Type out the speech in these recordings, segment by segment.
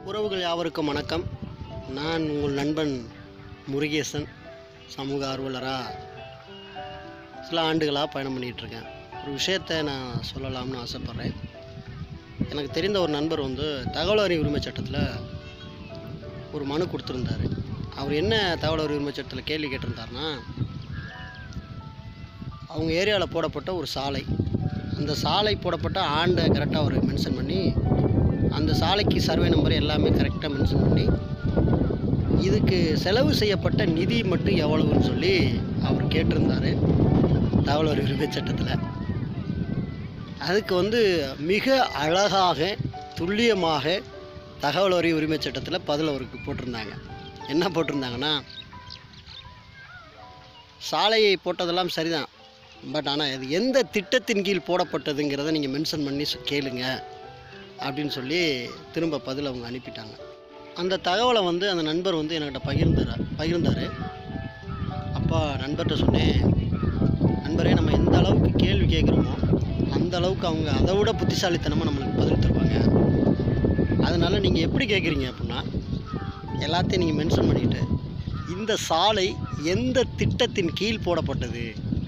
உறவுகள் யாவருக்கும் வணக்கம் நான் உங்கள் நண்பன் முருகேசன் சமூக ஆர்வலராக சில ஆண்டுகளாக பயணம் பண்ணிகிட்டு இருக்கேன் ஒரு விஷயத்தை நான் சொல்லலாம்னு ஆசைப்பட்றேன் எனக்கு தெரிந்த ஒரு நண்பர் வந்து தகவல் அறிவு உரிமை சட்டத்தில் ஒரு மனு கொடுத்துருந்தாரு அவர் என்ன தகவல் அறிவு உரிமை சட்டத்தில் கேள்வி கேட்டிருந்தாருன்னா அவங்க ஏரியாவில் போடப்பட்ட ஒரு சாலை அந்த சாலை போடப்பட்ட ஆண்டை கரெக்டாக அவர் மென்ஷன் பண்ணி அந்த சாலைக்கு சர்வே நம்பர் எல்லாமே கரெக்டாக மென்ஷன் பண்ணி இதுக்கு செலவு செய்யப்பட்ட நிதி மட்டும் எவ்வளவுன்னு சொல்லி அவர் கேட்டிருந்தார் தகவல் அறிவு உரிமை சட்டத்தில் அதுக்கு வந்து மிக அழகாக துல்லியமாக தகவல் அறிவு உரிமை சட்டத்தில் பதில் அவருக்கு போட்டிருந்தாங்க என்ன போட்டிருந்தாங்கன்னா சாலையை போட்டதெல்லாம் சரிதான் பட் ஆனால் அது எந்த திட்டத்தின் கீழ் போடப்பட்டதுங்கிறத நீங்கள் மென்ஷன் பண்ணி சொ- கேளுங்க அப்படின்னு சொல்லி திரும்ப பதில் அவங்க அனுப்பிட்டாங்க அந்த தகவலை வந்து அந்த நண்பர் வந்து என்கிட்ட பகிர்ந்தார் பகிர்ந்தார் அப்பா நண்பர்கிட்ட சொன்னேன் நண்பரே நம்ம எந்த அளவுக்கு கேள்வி கேட்குறோமோ அந்த அளவுக்கு அவங்க அதை விட புத்திசாலித்தனமாக நம்மளுக்கு பதில் தருவாங்க அதனால் நீங்கள் எப்படி கேட்குறீங்க அப்படின்னா எல்லாத்தையும் நீங்கள் மென்ஷன் பண்ணிவிட்டு இந்த சாலை எந்த திட்டத்தின் கீழ் போடப்பட்டது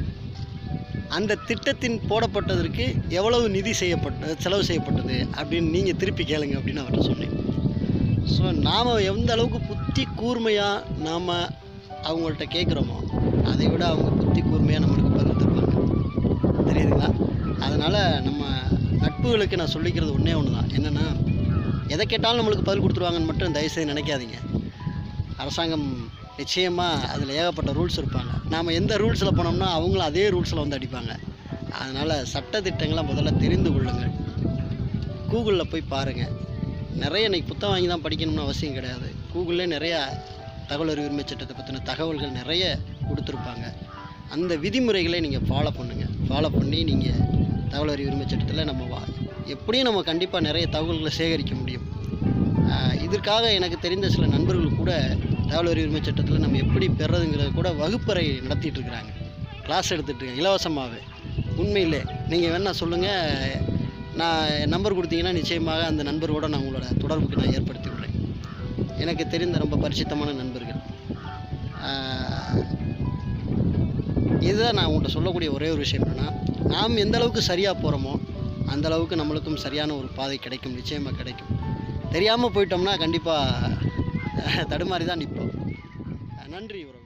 அந்த திட்டத்தின் போடப்பட்டதற்கு எவ்வளவு நிதி செய்யப்பட்ட செலவு செய்யப்பட்டது அப்படின்னு நீங்கள் திருப்பி கேளுங்க அப்படின்னு அவர்கிட்ட சொன்னேன் ஸோ நாம் எந்த அளவுக்கு புத்தி கூர்மையாக நாம் அவங்கள்ட்ட கேட்குறோமோ அதை விட அவங்க புத்தி கூர்மையாக நம்மளுக்கு பதில் தருவாங்க தெரியுதுங்களா அதனால் நம்ம நட்புகளுக்கு நான் சொல்லிக்கிறது ஒன்றே ஒன்று தான் என்னென்னா எதை கேட்டாலும் நம்மளுக்கு பதில் கொடுத்துருவாங்கன்னு மட்டும் தயவுசெய்து நினைக்காதீங்க அரசாங்கம் நிச்சயமாக அதில் ஏகப்பட்ட ரூல்ஸ் இருப்பாங்க நாம் எந்த ரூல்ஸில் போனோம்னா அவங்களும் அதே ரூல்ஸில் வந்து அடிப்பாங்க அதனால் சட்டத்திட்டங்களை முதல்ல தெரிந்து கொள்ளுங்கள் கூகுளில் போய் பாருங்கள் நிறைய இன்னைக்கு புத்தகம் வாங்கி தான் படிக்கணும்னு அவசியம் கிடையாது கூகுளிலே நிறைய தகவல் அறிவு உரிமை சட்டத்தை பற்றின தகவல்கள் நிறைய கொடுத்துருப்பாங்க அந்த விதிமுறைகளை நீங்கள் ஃபாலோ பண்ணுங்கள் ஃபாலோ பண்ணி நீங்கள் தகவல் அறிவு உரிமை சட்டத்தில் நம்ம வா எப்படியும் நம்ம கண்டிப்பாக நிறைய தகவல்களை சேகரிக்க முடியும் ஆஹ் இதற்காக எனக்கு தெரிந்த சில நண்பர்கள் கூட தகவல் அறிவு உரிமை சட்டத்தில் நம்ம எப்படி பெறதுங்கிறத கூட வகுப்பறை நடத்திட்டு இருக்கிறாங்க கிளாஸ் எடுத்துட்டு இருக்காங்க இலவசமாகவே உண்மையிலே நீங்கள் வேணால் சொல்லுங்கள் நான் என் நம்பர் கொடுத்தீங்கன்னா நிச்சயமாக அந்த நண்பரோட நான் உங்களோட தொடர்புக்கு நான் ஏற்படுத்தி விடுறேன் எனக்கு தெரிந்த ரொம்ப பரிச்சித்தமான நண்பர்கள் ஆஹ் இதுதான் நான் உங்கள்கிட்ட சொல்லக்கூடிய ஒரே ஒரு விஷயம் என்னென்னா நாம் எந்த அளவுக்கு சரியாக போகிறோமோ அந்த அளவுக்கு நம்மளுக்கும் சரியான ஒரு பாதை கிடைக்கும் நிச்சயமாக கிடைக்கும் தெரியாமல் போயிட்டோம்னா கண்டிப்பாக தடுமாறி தான் நிற்போம் நன்றி உறவு